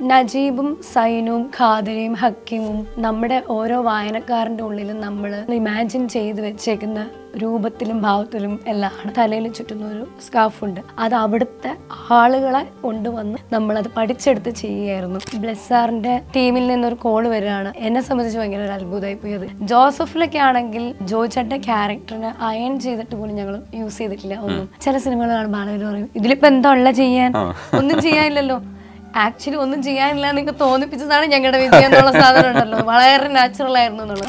നജീബും സൈനും ഖാദിരയും ഹക്കീമും നമ്മുടെ ഓരോ വായനക്കാരൻ്റെ ഉള്ളിലും നമ്മൾ ഇമാജിൻ ചെയ്ത് വെച്ചേക്കുന്ന രൂപത്തിലും ഭാവത്തിലും എല്ലാം ആണ് തലയിൽ ചുറ്റുന്ന ഒരു സ്കാഫ് ഉണ്ട് അത് അവിടുത്തെ ആളുകളെ കൊണ്ടുവന്ന് നമ്മളത് പഠിച്ചെടുത്ത് ചെയ്യുകയായിരുന്നു ബ്ലെസ്സാറിന്റെ ടീമിൽ നിന്നൊരു കോള് വരികയാണ് എന്നെ സംബന്ധിച്ച് ഭയങ്കര ഒരു അത്ഭുതമായി പോയത് ജോസഫിലൊക്കെ ആണെങ്കിൽ ജോജന്റെ ക്യാരക്ടറിനെ അയൺ ചെയ്തിട്ട് പോലും ഞങ്ങൾ യൂസ് ചെയ്തിട്ടില്ല ഒന്നും ചില സിനിമകൾ കാണുമ്പോൾ ആളുകൾ പറയും ഇതിലിപ്പോ എന്താ ഉള്ള ചെയ്യാൻ ഒന്നും ചെയ്യാനില്ലല്ലോ ആക്ച്വലി ഒന്നും ചെയ്യാനില്ല എന്നൊക്കെ തോന്നിപ്പിച്ചതാണ് ഞങ്ങളുടെ വിജയം എന്നുള്ള സാധനം ഉണ്ടല്ലോ വളരെ നാച്ചുറൽ ആയിരുന്നു എന്നുള്ളത്